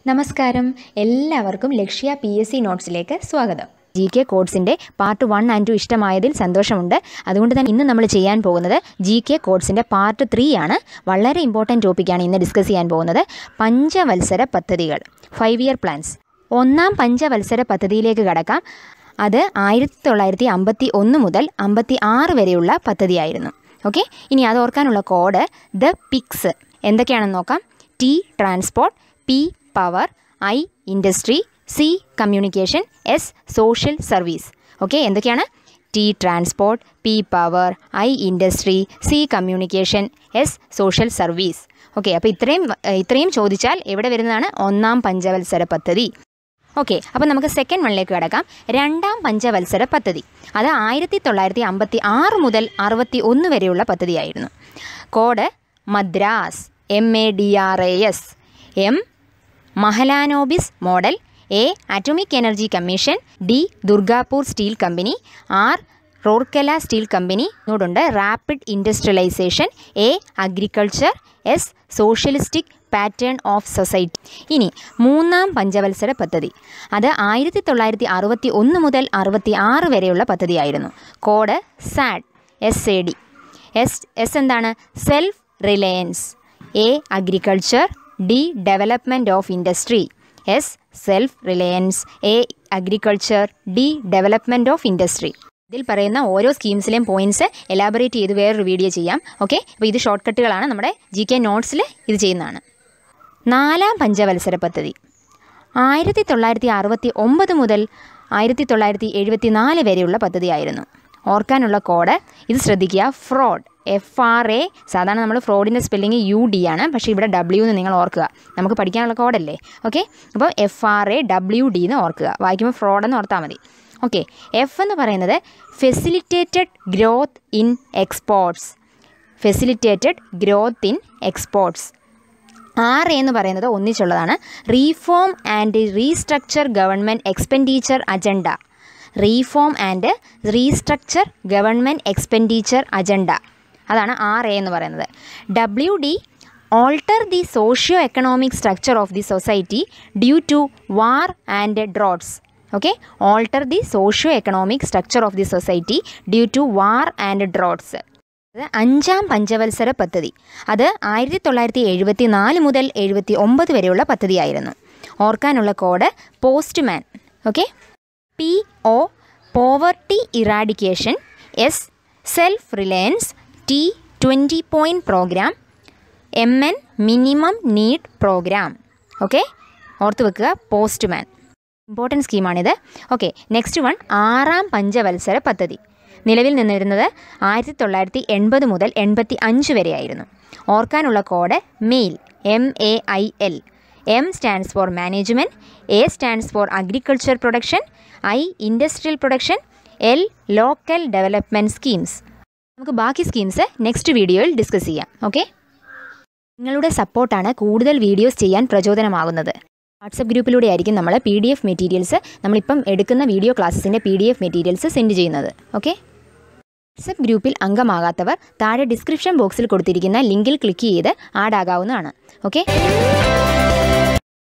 നമസ്കാരം എല്ലാവർക്കും Lakshya P S C നോട്ട്സിലേക്ക് സ്വാഗതം ജി കെ കോഡ്സിൻ്റെ പാർട്ട് വൺ ആൻഡ് ടു ഇഷ്ടമായതിൽ സന്തോഷമുണ്ട് അതുകൊണ്ട് തന്നെ ഇന്ന് നമ്മൾ ചെയ്യാൻ പോകുന്നത് ജി കെ കോഡ്സിൻ്റെ പാർട്ട് ത്രീ ആണ് വളരെ ഇമ്പോർട്ടൻറ്റ് ടോപ്പിക്കാണ് ഇന്ന് ഡിസ്കസ് ചെയ്യാൻ പോകുന്നത് പഞ്ചവത്സര പദ്ധതികൾ ഫൈവ് ഇയർ പ്ലാൻസ് ഒന്നാം പഞ്ചവത്സര പദ്ധതിയിലേക്ക് കടക്കാം അത് ആയിരത്തി തൊള്ളായിരത്തി അമ്പത്തി ഒന്ന് മുതൽ അമ്പത്തി ആറ് വരെയുള്ള പദ്ധതിയായിരുന്നു ഓക്കെ ഇനി അത് ഓർക്കാനുള്ള കോഡ് ദ പിക്സ് എന്തൊക്കെയാണെന്ന് നോക്കാം T transport P power I industry C communication S social service okay എന്തൊക്കെയാണ് T transport P power I industry C communication S social service okay അപ്പോൾ ഇത്രയും ഏഹ്, ഇത്രയും ചോദിച്ചാൽ എവിടെ വരുന്നതാണ് ഒന്നാം പഞ്ചവത്സര പദ്ധതി ഓക്കെ അപ്പോൾ നമുക്ക് സെക്കൻഡ് വണ്ണിലേക്ക് കിടക്കാം രണ്ടാം പഞ്ചവത്സര പദ്ധതി അത് ആയിരത്തി തൊള്ളായിരത്തി അമ്പത്തി ആറ് മുതൽ അറുപത്തി ഒന്ന് വരെയുള്ള പദ്ധതിയായിരുന്നു code Madras M A D R A S M Mahalanobis model A atomic energy commission D Durgapur steel company R Rourkela steel company നോടുണ്ട് rapid industrialisation A agriculture S socialistic pattern of society ഇനി മൂന്നാം പഞ്ചവത്സര പദ്ധതി അത് ആയിരത്തി തൊള്ളായിരത്തി അറുപത്തി ഒന്ന് മുതൽ അറുപത്തി ആറ് വരെയുള്ള പദ്ധതിയായിരുന്നു code sad S A D S S എന്താണ് self reliance A agriculture D development of industry S self reliance A agriculture D development of industry ഇതിൽ പറയുന്ന ഓരോ സ്കീംസിലെയും പോയിന്റ്സ് എലാബറേറ്റ് ചെയ്ത് വേറൊരു വീഡിയോ ചെയ്യാം ഓക്കെ അപ്പോൾ ഇത് ഷോർട്ട് കട്ടുകളാണ് നമ്മുടെ ജി കെ നോട്ട്സിൽ ഇത് ചെയ്യുന്നതാണ് നാലാം പഞ്ചവത്സര പദ്ധതി ആയിരത്തി തൊള്ളായിരത്തി അറുപത്തി ഒമ്പത് മുതൽ ആയിരത്തി തൊള്ളായിരത്തി എഴുപത്തി നാല് വരെയുള്ള പദ്ധതിയായിരുന്നു ഓർക്കാനുള്ള കോഡ് ഇത് ശ്രദ്ധിക്കുക ഫ്രോഡ് എഫ് ആർ എ സാധാരണ നമ്മൾ ഫ്രോഡിൻ്റെ സ്പെല്ലിംഗ് യു ഡി ആണ് പക്ഷേ ഇവിടെ ഡബ്ല്യു എന്ന് നിങ്ങൾ ഓർക്കുക നമുക്ക് പഠിക്കാനുള്ള കോഡല്ലേ ഓക്കെ അപ്പോൾ F R A W D എന്ന് ഓർക്കുക വായിക്കുമ്പോൾ ഫ്രോഡ് എന്ന് ഓർത്താൽ മതി ഓക്കെ എഫ് എന്ന് പറയുന്നത് facilitated growth in exports facilitated growth in exports R എന്ന് പറയുന്നത് ഒന്നിച്ചുള്ളതാണ് reform and restructure government expenditure agenda reform and restructure government expenditure agenda അതാണ് ആർ എ എന്ന് പറയുന്നത് W D alter the socio economic structure of the society due to war and droughts okay alter the socio economic structure of the society due to war and droughts അത് അഞ്ചാം പഞ്ചവത്സര പദ്ധതി അത് ആയിരത്തി തൊള്ളായിരത്തി എഴുപത്തി നാല് മുതൽ എഴുപത്തി ഒമ്പത് വരെയുള്ള പദ്ധതിയായിരുന്നു ഓർക്കാനുള്ള code postman okay P O poverty eradication S self reliance T twenty point programme M N minimum need programme okay ഓർത്ത് വെക്കുക പോസ്റ്റ്മാൻ ഇമ്പോർട്ടൻറ്റ് സ്കീമാണിത് ഓക്കെ നെക്സ്റ്റ് വൺ ആറാം പഞ്ചവത്സര പദ്ധതി നിലവിൽ നിന്നിരുന്നത് ആയിരത്തി തൊള്ളായിരത്തി എൺപത് മുതൽ എൺപത്തി അഞ്ച് വരെയായിരുന്നു ഓർക്കാനുള്ള code mail M A I L M stands for management A stands for agriculture production I industrial production L local development schemes നമുക്ക് ബാക്കി സ്കീംസ് നെക്സ്റ്റ് വീഡിയോയിൽ ഡിസ്കസ് ചെയ്യാം ഓക്കെ നിങ്ങളുടെ സപ്പോർട്ടാണ് കൂടുതൽ വീഡിയോസ് ചെയ്യാൻ പ്രചോദനമാകുന്നത് വാട്സപ്പ് ഗ്രൂപ്പിലൂടെ ആയിരിക്കും നമ്മൾ പി ഡി എഫ് മെറ്റീരിയൽസ് നമ്മളിപ്പം എടുക്കുന്ന വീഡിയോ ക്ലാസ്സിൻ്റെ P D F materials send ചെയ്യുന്നത് ഓക്കെ വാട്സപ്പ് ഗ്രൂപ്പിൽ അംഗമാകാത്തവർ താഴെ ഡിസ്ക്രിപ്ഷൻ ബോക്സിൽ കൊടുത്തിരിക്കുന്ന ലിങ്കിൽ ക്ലിക്ക് ചെയ്ത് ആഡ് ആകാവുന്നതാണ് ഓക്കെ